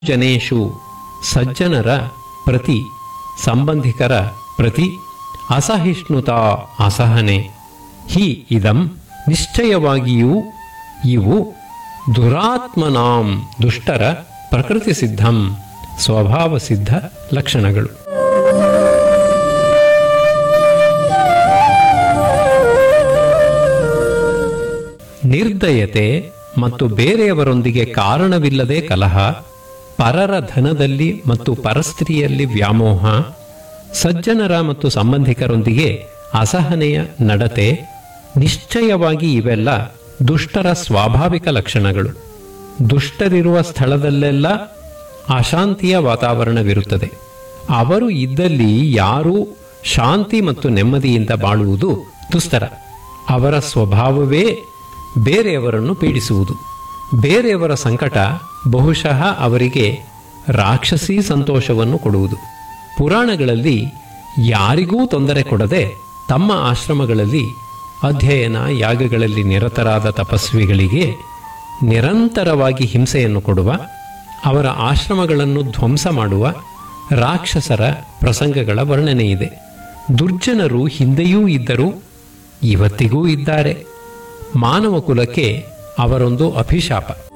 ಜನೇಶು ಸಜ್ಜನರ ಪ್ರತಿ ಸಂಬಂಧಿಕರ ಪ್ರತಿ ಅಸಹಿಷ್ಣುತಾ ಅಸಹನೆ ಹಿ ಇದಂ ನಿಶ್ಚಯವಾಗಿಯೂ ಇವು ದುರಾತ್ಮನಾಂ ದುಷ್ಟರ ಪ್ರಕೃತಿ ಸಿದ್ಧಂ ಸ್ವಭಾವ ಸಿದ್ಧ ಲಕ್ಷಣಗಳು ನಿರ್ದಯತೆ ಮತ್ತು ಬೇರೆಯವರೊಂದಿಗೆ ಕಾರಣವಿಲ್ಲದೆ ಕಲಹ ಪರರ ಧನದಲ್ಲಿ ಮತ್ತು ಪರಸ್ತ್ರೀಯಲ್ಲಿ ವ್ಯಾಮೋಹ ಸಜ್ಜನರ ಮತ್ತು ಸಂಬಂಧಿಕರೊಂದಿಗೆ ಅಸಹನೆಯ ನಡತೆ ನಿಶ್ಚಯವಾಗಿ ಇವೆಲ್ಲ ದುಷ್ಟರ ಸ್ವಾಭಾವಿಕ ಲಕ್ಷಣಗಳು ದುಷ್ಟರಿರುವ ಸ್ಥಳದಲ್ಲೆಲ್ಲ ಅಶಾಂತಿಯ ವಾತಾವರಣವಿರುತ್ತದೆ ಅವರು ಇದ್ದಲ್ಲಿ ಯಾರೂ ಶಾಂತಿ ಮತ್ತು ನೆಮ್ಮದಿಯಿಂದ ಬಾಳುವುದು ದುಸ್ತರ ಅವರ ಸ್ವಭಾವವೇ ಬೇರೆಯವರನ್ನು ಪೀಡಿಸುವುದು ಬೇರೆಯವರ ಸಂಕಟ ಬಹುಶಃ ಅವರಿಗೆ ರಾಕ್ಷಸಿ ಸಂತೋಷವನ್ನು ಕೊಡುವುದು ಪುರಾಣಗಳಲ್ಲಿ ಯಾರಿಗೂ ತೊಂದರೆ ಕೊಡದೆ ತಮ್ಮ ಆಶ್ರಮಗಳಲ್ಲಿ ಅಧ್ಯಯನ ಯಾಗಗಳಲ್ಲಿ ನಿರತರಾದ ತಪಸ್ವಿಗಳಿಗೆ ನಿರಂತರವಾಗಿ ಹಿಂಸೆಯನ್ನು ಕೊಡುವ ಅವರ ಆಶ್ರಮಗಳನ್ನು ಧ್ವಂಸ ಮಾಡುವ ರಾಕ್ಷಸರ ಪ್ರಸಂಗಗಳ ವರ್ಣನೆ ಇದೆ ದುರ್ಜನರು ಹಿಂದೆಯೂ ಇದ್ದರು ಇವತ್ತಿಗೂ ಇದ್ದಾರೆ ಮಾನವ ಕುಲಕ್ಕೆ ಅವರೊಂದು ಅಭಿಶಾಪ